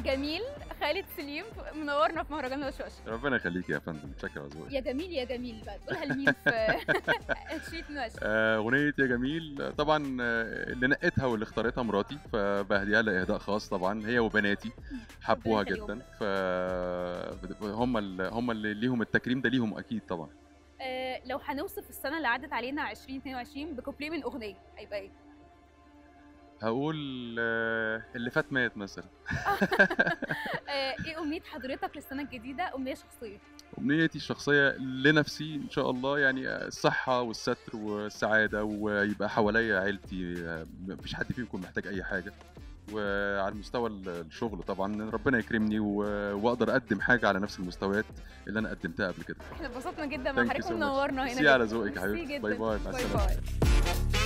الجميل خالد سليم منورنا في مهرجان الوشوش ربنا يخليك يا فندم متشكر على ذوقك يا جميل يا جميل بقى تقولها لمين في 2022 آه، اغنيه يا جميل طبعا آه، اللي نقتها واللي اختارتها مراتي فبهديها لها اهداء خاص طبعا هي وبناتي حبوها ربنا يخليهم. جدا ف هم اللي هم اللي ليهم التكريم ده ليهم اكيد طبعا آه، لو هنوصف السنه اللي عدت علينا 2022 بكوبليه من اغنيه هيبقى ايه؟ هقول آه، اللي فات مات مثلا آه، ايه امنيه حضرتك للسنه الجديده امنيه شخصيه امنيتي الشخصيه لنفسي ان شاء الله يعني الصحه والستر والسعاده ويبقى حواليا عيلتي آه، مفيش حد فيهم يكون محتاج اي حاجه وعلى المستوى الشغل طبعا ربنا يكرمني و- واقدر اقدم حاجه على نفس المستويات اللي انا قدمتها قبل كده احنا اتبسطنا جدا مع Thank you حضرتك so much. ومنورنا هنا ميرسي على جداً. ذوقك يا ميرسي حبيبتي. جداً. باي باي، مع باي السلامة. باي